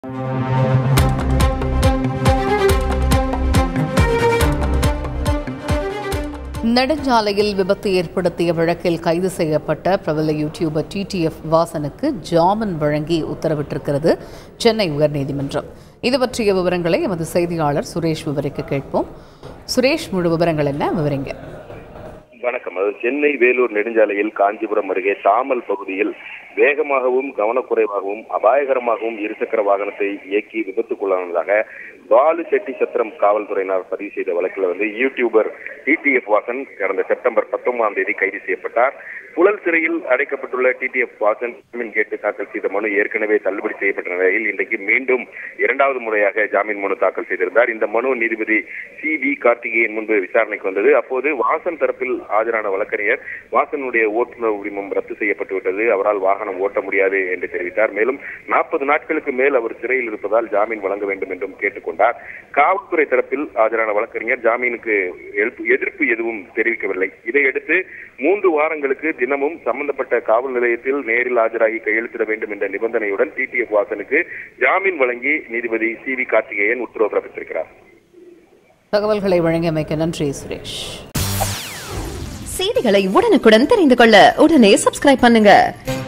நெடுஞ்சாலையில் விபத்து ஏற்படுத்திய வழக்கில் கைது செய்யப்பட்ட பிரபல யூடியூபர் டிடிஎஃப் வாசனுக்கு ஜாமீன் வழங்கி உத்தரவிட்டிருக்கிறது சென்னை உயர்நீதிமன்றம் இது பற்றிய விவரங்களை எமது செய்தியாளர் சுரேஷ் விவரிக்க கேட்போம் சுரேஷ் முழு விவரங்கள் என்ன விவரிங்க வணக்கம் அது சென்னை வேலூர் நெடுஞ்சாலையில் காஞ்சிபுரம் அருகே தாமல் பகுதியில் வேகமாகவும் கவனக்குறைவாகவும் அபாயகரமாகவும் இருசக்கர வாகனத்தை இயக்கி விபத்துக்குள்ளானதாக பாலு செட்டி சத்திரம் காவல்துறையினர் பதிவு செய்த வழக்கில் வந்து யூடியூபர் டிடிஎஃப் வாசன் கடந்த செப்டம்பர் பத்தொன்பதாம் தேதி கைது செய்யப்பட்டார் புழல் சிறையில் அடைக்கப்பட்டுள்ள டிடிஎஃப் வாசன் ஜாமீன் கேட்டு தாக்கல் செய்த மனு ஏற்கனவே தள்ளுபடி செய்யப்பட்ட நிலையில் இன்றைக்கு மீண்டும் இரண்டாவது முறையாக ஜாமீன் மனு தாக்கல் செய்திருந்தார் இந்த மனு நீதிபதி சி வி கார்த்திகேயன் முன்பு விசாரணைக்கு வந்தது அப்போது வாசன் தரப்பில் ஆஜரான வழக்கறிஞர் வாசனுடைய ஓட்டுநர் உரிமம் ரத்து செய்யப்பட்டு விட்டது அவரால் வாகனம் ஓட்ட முடியாது என்று தெரிவித்தார் மேலும் நாற்பது நாட்களுக்கு மேல் அவர் சிறையில் இருப்பதால் ஜாமீன் வழங்க வேண்டும் என்றும் கேட்டுக்கொண்டார் காவல்துறை தரப்பில் ஆஜரான வழக்கறிஞர் ஜாமீனுக்கு எதிர்ப்பு- எதிர்ப்பு எதுவும் தெரிவிக்கவில்லை இதையடுத்து மூன்று வாரங்களுக்கு தினமும் சம்பந்தப்பட்ட காவல் நிலையத்தில் நேரில் ஆஜராகி கையெழுத்திட வேண்டும் என்ற நிபந்தனையுடன் டிடிஎஃப் வாசனுக்கு ஜாமீன் வழங்கி நீதிபதி சி வி கார்த்திகேயன் உத்தரவு பிறப்பித்திருக்கிறார் தகவல்களை வழங்கியமைக்க நன்றி சுரேஷ் செய்திகளை உடனுக்குடன் தெரிந்து கொள்ள உடனே சப்ஸ்கிரைப் பண்ணுங்க